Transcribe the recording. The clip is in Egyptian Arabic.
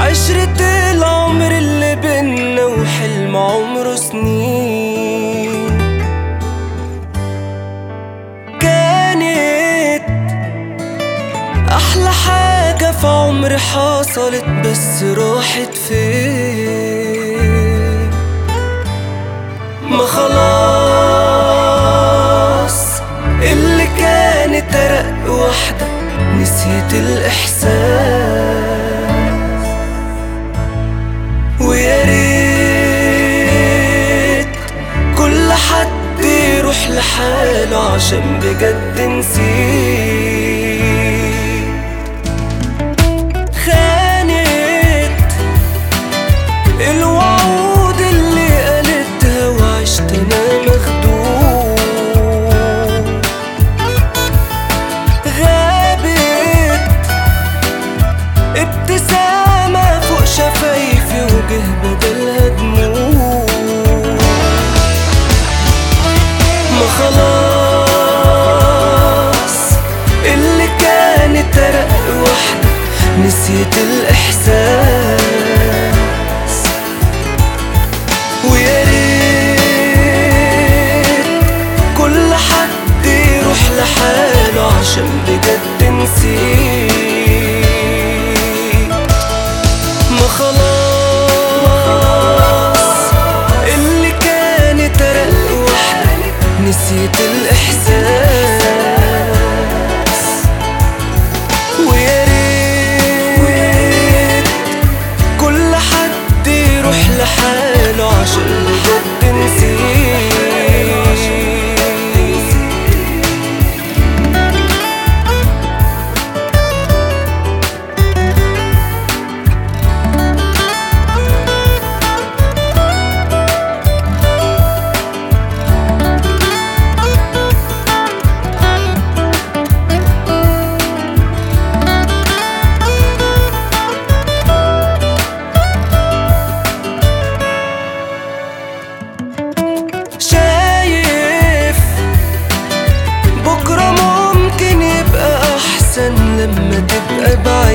عشرة العمر اللي بينا وحلم عمره سنين كانت أحلى حاجة في عمري حصلت بس راحت فين ما خلاص اللي كانت أرق واحدة نسيت الإحساس ويا ريت كل حد يروح لحاله عشان بجد نسيت خانت الوعود اللي قالتها وعشت انا مخدوع غابت ابتسامة فوق شفايفي وجه بدلها دموع ما خلاص اللي كانت أرق واحدة نسيت الإحساس ويا ريت كل حد يروح لحاله عشان بجد نسيت ما خلاص اللي كانت أرق واحدة نسيت الإحساس ويا ريت كل حد يروح لحاله عشان بجد نسيت شايف بكرة ممكن يبقى أحسن لما تبقى بعيد